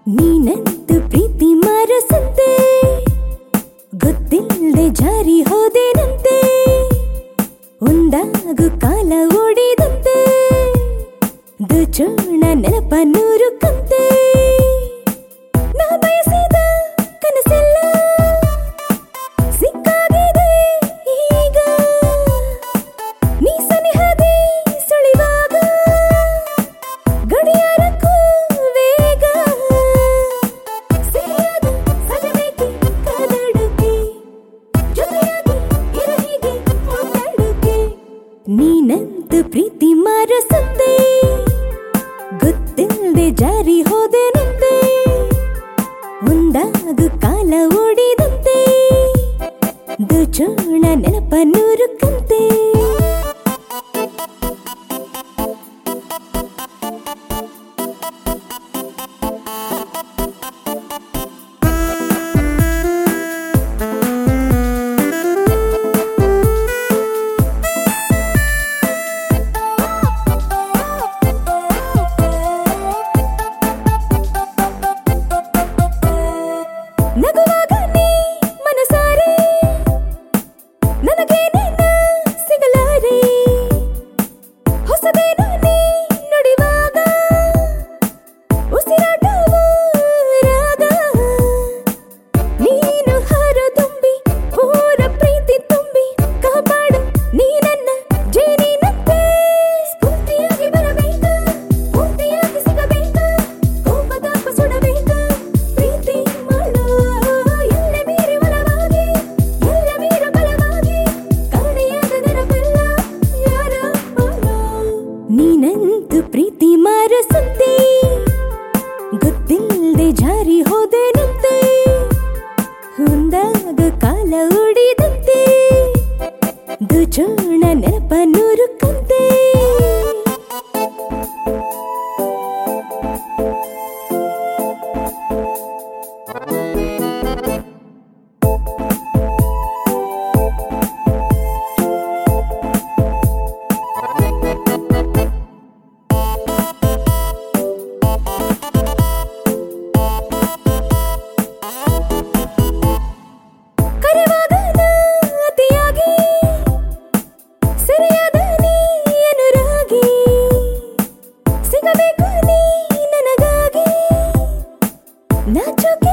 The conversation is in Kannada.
ನೀನಂತೂ ಪ್ರೀತಿ ಮಾರಸಂತೆ ಗೊತ್ತಿಲ್ಲದೆ ಜಾರಿ ಹೋದೇನಂತೆ ಒಂದಾಗು ಕಾಲ ಓಡಿದಂತೆ ದುಚೋಣ ನೆನಪ ನೂರು ಕಂತೆ ನಾ ಬಯಸಿದ ಕನಸೆಲ್ಲ ಸಿಕ್ಕಾಗಿದೆ ಈಗ ನೀ ಸನಿಹದೆ ಸುಳಿವಾಗ ಗಡಿಯಾರಕ್ಕೂ ವೇಗ ಸಿಹಿಯಾದ ಸಜಬೇಕಿ ಕಾದಾಡುಕೆ ಜೊತೆಯಾಗಿ ಇರು ಹೀಗೆ ಮಾತಾಡುಕೆ ನೀನಂತೂ ಪ್ರೀತಿ ಮಾರಸಂತೆ ಗೊತ್ತಿಲ್ಲದೆ ಜಾರಿ ಹೋದೆನಂತೆ ಒಂದಾಗು ಕಾಲ ಓಡಿದಂತೆ ದುಚೋಣ ನೆನಪ ನೂರು ಕಂತೆ ನಗುವಾಗ ನೀ ಮನಸಾರೆ ನನಗೆ ನಿನ್ನ ಸಿಗಲಾರೆ ಹೊಸದೇನು ನೀ ನುಡಿವಾಗ ಉಸಿರಾಟವು ರಾಗ ನೀನು ಹಾರ ತುಂಬಿ ಪೂರ ಪ್ರೀತಿ ತುಂಬಿ ಕಾಪಾಡು ನೀ ನನ್ನ ಜೇನಿನಂತೆ ಸ್ಫೂರ್ತಿಯಾಗಿ ಬರಬೇಕ ಪೂರ್ತಿಯಾಗಿ ಸಿಗಬೇಕ ಕೋಪದಾಪ ಸುಡಬೇಕ ಪ್ರೀತಿ ಮಾಡು ಎಲ್ಲ ಮೀರಿ ಒಲವಾಗಿ ಎಲ್ಲ ಮೀರ ಬಲವಾಗಿ ಕಾಣೆಯಾದ ನೆನಪೆಲ್ಲ ಯಾರ ಪಾಲು? ನೀನಂತೂ ಪ್ರೀತಿ ಮಾರಸಂತೆ ಗೊತ್ತಿಲ್ಲದೆ ಜಾರಿ ಹೋದೆನಂತೆ ಒಂದಾಗ ಕಾಲ ಉಡಿದಂತೆ ದುಚೋಣ ನೆನಪ ನೂರು ಕಂತೆ ಕರೆವಾಗ ನಾ ಅತಿಯಾಗಿ ಸರಿಯಾದ ನೀ ಅನುರಾಗಿ ಸಿಗಬೇಕು ನೀ ನನಗಾಗಿ ನಾಚೋಕೆ